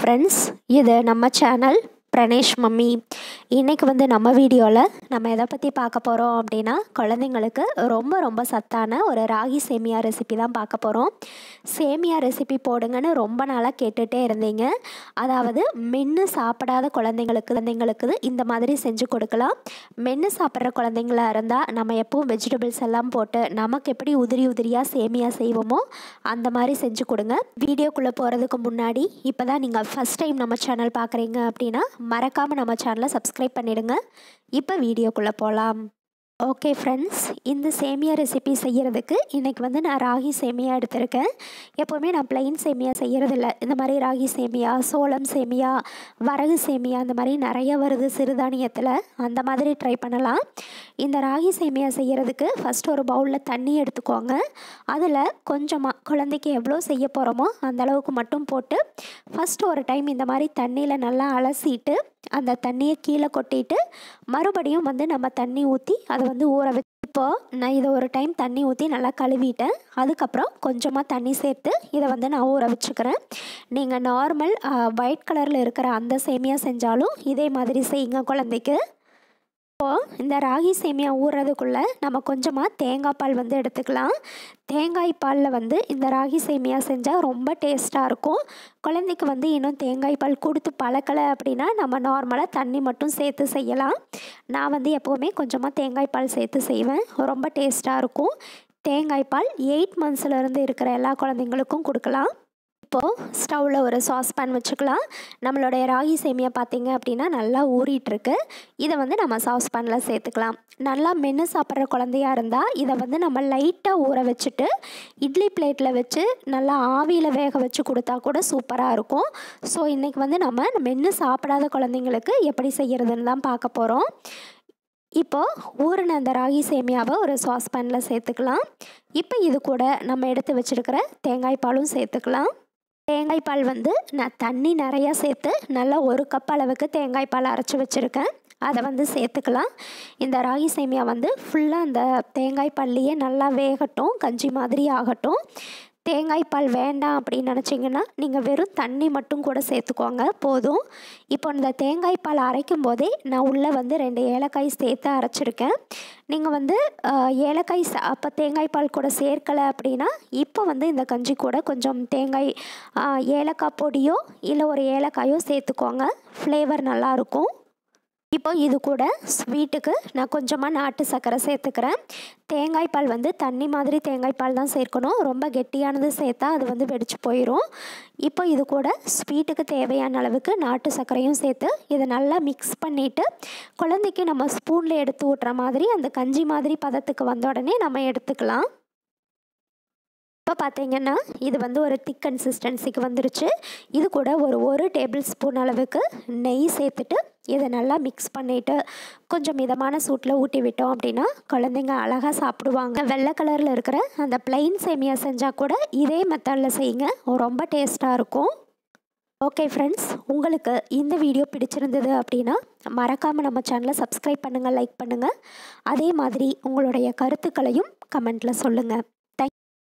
friends இது நம்ம channel Pranesh mummy இன்றைக்கி வந்து நம்ம வீடியோவில் நம்ம எதை பற்றி பார்க்க போகிறோம் அப்படின்னா குழந்தைங்களுக்கு ரொம்ப ரொம்ப சத்தான ஒரு ராகி சேமியா ரெசிபி தான் பார்க்க போகிறோம் சேமியா ரெசிபி போடுங்கன்னு ரொம்ப நாளாக கேட்டுகிட்டே இருந்தீங்க அதாவது மென்று சாப்பிடாத குழந்தைங்களுக்கு குழந்தைங்களுக்கு இந்த மாதிரி செஞ்சு கொடுக்கலாம் மென்று சாப்பிட்ற குழந்தைங்களா இருந்தால் நம்ம எப்பவும் வெஜிடபிள்ஸ் எல்லாம் போட்டு நமக்கு எப்படி உதிரி உதிரியாக சேமியா செய்வோமோ அந்த மாதிரி செஞ்சு கொடுங்க வீடியோக்குள்ளே போகிறதுக்கு முன்னாடி இப்போ தான் நீங்கள் ஃபஸ்ட் டைம் நம்ம சேனல் பார்க்குறீங்க அப்படின்னா மறக்காமல் நம்ம சேனலை சப்ஸ்கிரைப் பண்ணிடுங்க இப்போ வீடியோக்குள்ளே போகலாம் ஓகே ஃப்ரெண்ட்ஸ் இந்த சேமியா ரெசிபி செய்கிறதுக்கு இன்றைக்கி வந்து நான் ராகி சேமியா எடுத்திருக்கேன் எப்போவுமே நான் ப்ளைன் சேமியா செய்கிறதில்ல இந்த மாதிரி ராகி சேமியா சோளம் சேமியா வரகு சேமியா அந்த மாதிரி நிறைய வருது சிறுதானியத்தில் அந்த மாதிரி ட்ரை பண்ணலாம் இந்த ராகி சேமியா செய்கிறதுக்கு ஃபஸ்ட் ஒரு பவுலில் தண்ணி எடுத்துக்கோங்க அதில் கொஞ்சமாக குழந்தைக்கு எவ்வளோ செய்ய போகிறோமோ அந்த அளவுக்கு மட்டும் போட்டு ஃபஸ்ட்டு ஒரு டைம் இந்த மாதிரி தண்ணியில் நல்லா அலசிட்டு அந்த தண்ணியை கீழே கொட்டிட்டு மறுபடியும் வந்து நம்ம தண்ணி ஊற்றி அதை வந்து ஊற வச்சு இப்போது நான் இதை ஒரு டைம் தண்ணி ஊற்றி நல்லா கழுவிட்டேன் அதுக்கப்புறம் கொஞ்சமாக தண்ணி சேர்த்து இதை வந்து நான் ஊற வச்சுக்கிறேன் நீங்கள் நார்மல் ஒயிட் கலரில் இருக்கிற அந்த சேமியா செஞ்சாலும் இதே மாதிரி செய்யுங்க குழந்தைக்கு இப்போது இந்த ராகி சேமியா ஊறுறதுக்குள்ளே நம்ம கொஞ்சமாக தேங்காய் பால் வந்து எடுத்துக்கலாம் தேங்காய் பாலில் வந்து இந்த ராகி சேமியா செஞ்சால் ரொம்ப டேஸ்ட்டாக இருக்கும் குழந்தைக்கு வந்து இன்னும் தேங்காய் பால் கொடுத்து பழக்கலை அப்படின்னா நம்ம நார்மலாக தண்ணி மட்டும் சேர்த்து செய்யலாம் நான் வந்து எப்போவுமே கொஞ்சமாக தேங்காய் பால் சேர்த்து செய்வேன் ரொம்ப டேஸ்ட்டாக இருக்கும் தேங்காய் பால் எயிட் மந்த்ஸ்லேருந்து இருக்கிற எல்லா குழந்தைங்களுக்கும் கொடுக்கலாம் இப்போது ஸ்டவ்வில் ஒரு சாஸ்பேன் வச்சுக்கலாம் நம்மளுடைய ராகி சேமியா பார்த்தீங்க அப்படின்னா நல்லா ஊறிட்டுருக்கு இதை வந்து நம்ம சாஸ்பேனில் சேர்த்துக்கலாம் நல்லா மென்று சாப்பிட்ற குழந்தையா இருந்தால் இதை வந்து நம்ம லைட்டாக ஊற வச்சுட்டு இட்லி பிளேட்டில் வச்சு நல்லா ஆவியில் வேக வச்சு கொடுத்தா கூட சூப்பராக இருக்கும் ஸோ இன்றைக்கி வந்து நம்ம மென்று சாப்பிடாத குழந்தைங்களுக்கு எப்படி செய்கிறதுன்னு தான் பார்க்க போகிறோம் இப்போது ஊறின அந்த ராகி சேமியாவை ஒரு சாஸ்பேனில் சேர்த்துக்கலாம் இப்போ இது கூட நம்ம எடுத்து வச்சுருக்கிற தேங்காய் பாலும் சேர்த்துக்கலாம் தேங்காய் பால் வந்து நான் தண்ணி நிறையா சேர்த்து நல்லா ஒரு கப் அளவுக்கு தேங்காய் பால் அரைச்சி வச்சுருக்கேன் அதை வந்து சேர்த்துக்கலாம் இந்த ராகி சேமியா வந்து ஃபுல்லாக அந்த தேங்காய் பால்லையே நல்லா வேகட்டும் கஞ்சி மாதிரி ஆகட்டும் தேங்காய் பால் வேண்டாம் அப்படின்னு நினச்சிங்கன்னா நீங்கள் வெறும் தண்ணி மட்டும் கூட சேர்த்துக்கோங்க போதும் இப்போ இந்த தேங்காய் பால் அரைக்கும் போதே நான் உள்ளே வந்து ரெண்டு ஏலக்காய் சேர்த்து அரைச்சிருக்கேன் நீங்கள் வந்து ஏலக்காய் அப்போ தேங்காய் பால் கூட சேர்க்கலை அப்படின்னா இப்போ வந்து இந்த கஞ்சி கூட கொஞ்சம் தேங்காய் ஏலக்காய் பொடியோ இல்லை ஒரு ஏலக்காயோ சேர்த்துக்கோங்க ஃப்ளேவர் நல்லாயிருக்கும் இப்போ இது கூட ஸ்வீட்டுக்கு நான் கொஞ்சமாக நாட்டு சர்க்கரை சேர்த்துக்கிறேன் தேங்காய் பால் வந்து தண்ணி மாதிரி தேங்காய் பால் தான் சேர்க்கணும் ரொம்ப கெட்டியானது சேர்த்தா அது வந்து வெடிச்சு போயிடும் இப்போ இது கூட ஸ்வீட்டுக்கு தேவையான அளவுக்கு நாட்டு சர்க்கரையும் சேர்த்து இதை நல்லா மிக்ஸ் பண்ணிவிட்டு குழந்தைக்கு நம்ம ஸ்பூனில் எடுத்து விட்ற மாதிரி அந்த கஞ்சி மாதிரி பதத்துக்கு வந்த உடனே நம்ம எடுத்துக்கலாம் இப்போ பார்த்தீங்கன்னா இது வந்து ஒரு திக் கன்சிஸ்டன்சிக்கு வந்துருச்சு இது கூட ஒரு ஒரு டேபிள் ஸ்பூன் அளவுக்கு நெய் சேர்த்துட்டு இதை நல்லா மிக்ஸ் பண்ணிவிட்டு கொஞ்சம் மிதமான சூட்டில் ஊட்டி விட்டோம் அப்படின்னா குழந்தைங்க அழகாக சாப்பிடுவாங்க வெள்ளை கலரில் இருக்கிற அந்த பிளைன் சேமியா செஞ்சால் கூட இதே மெத்தடில் செய்யுங்க ரொம்ப டேஸ்ட்டாக இருக்கும் ஓகே ஃப்ரெண்ட்ஸ் உங்களுக்கு இந்த வீடியோ பிடிச்சிருந்தது அப்படின்னா மறக்காமல் நம்ம சேனலை சப்ஸ்கிரைப் பண்ணுங்கள் லைக் பண்ணுங்கள் அதே மாதிரி உங்களுடைய கருத்துக்களையும் கமெண்ட்டில் சொல்லுங்கள்